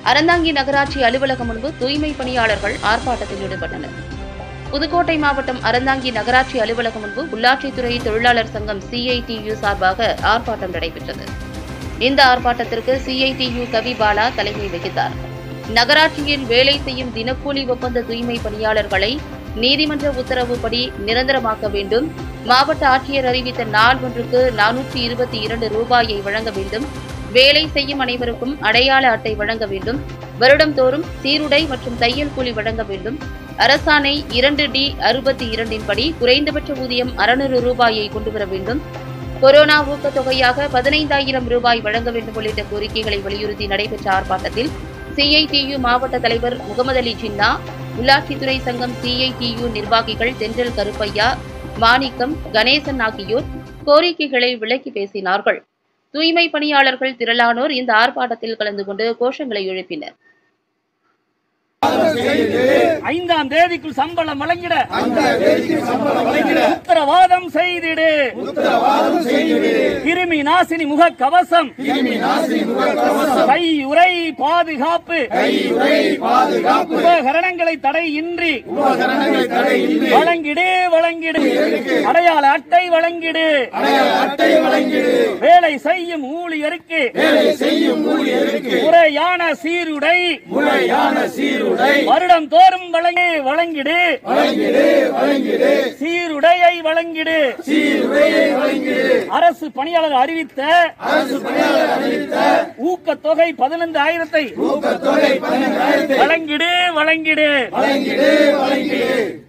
அறந்தாங்கி நகராட்சி அலுவலகம் முன்பு தூய்மை பணியாளர்கள் ஆர்ப்பாட்டத்தில் ஈடுபட்டனர் புதுக்கோட்டை மாவட்டம் அறந்தாங்கி நகராட்சி அலுவலகம் முன்பு உள்ளாட்சித்துறை தொழிலாளர் சங்கம் சிஐடியு சார்பாக ஆர்ப்பாட்டம் நடைபெற்றது இந்த ஆர்ப்பாட்டத்திற்கு சிஐடியு கவி பாலா தலைமை வகித்தார் நகராட்சியில் வேலை செய்யும் தினக்கூலி ஒப்பந்த தூய்மை பணியாளர்களை நீதிமன்ற உத்தரவுப்படி நிரந்தரமாக்க வேண்டும் மாவட்ட ஆட்சியர் அறிவித்த நாள் ஒன்றுக்கு நானூற்றி இருபத்தி இரண்டு ரூபாயை வழங்க வேண்டும் வேலை செய்யும் அனைவருக்கும் அடையாள அட்டை வழங்க வேண்டும் வருடம்தோறும் சீருடை மற்றும் தையல் கூலி வழங்க வேண்டும் அரசாணை இரண்டு டி அறுபத்தி இரண்டின் படி குறைந்தபட்ச ஊதியம் அறுநூறு ரூபாயை கொண்டுவர வேண்டும் கொரோனா ஊக்கத்தொகையாக பதினைந்தாயிரம் ரூபாய் வழங்க வேண்டும் உள்ளிட்ட கோரிக்கைகளை வலியுறுத்தி நடைபெற்ற ஆர்ப்பாட்டத்தில் சிஐடியு மாவட்ட தலைவர் முகமது அலி ஜின்னா உள்ளாட்சித்துறை சங்கம் சிஐடியு நிர்வாகிகள் தென்றல் கருப்பையா மாணிக்கம் கணேசன் ஆகியோர் கோரிக்கைகளை விளக்கி பேசினார்கள் தூய்மை பணியாளர்கள் திரளானோர் இந்த ஆர்ப்பாட்டத்தில் கலந்து கொண்டு கோஷங்களை எழுப்பினர் ஐந்தாம் தேதிக்குள் சம்பளம் வழங்கிட உத்தரவாதம் செய்திடு கிருமி நாசினி முக கவசம் கை உரை பாதுகாப்பு உபகரணங்களை தடையின்றி வழங்கிடு வழங்கிடு அடையாள அட்டை வழங்கிடு வேலை செய்யும் ஊழியருக்கு முறையான சீருடை வருடம் தோறும் வழங்கி வழங்கிடு சீருடையை வழங்கிடு அரசு பணியாளர் அறிவித்த ஊக்கத்தொகை பதினைந்து ஆயிரத்தை வழங்கிடு வழங்கிடு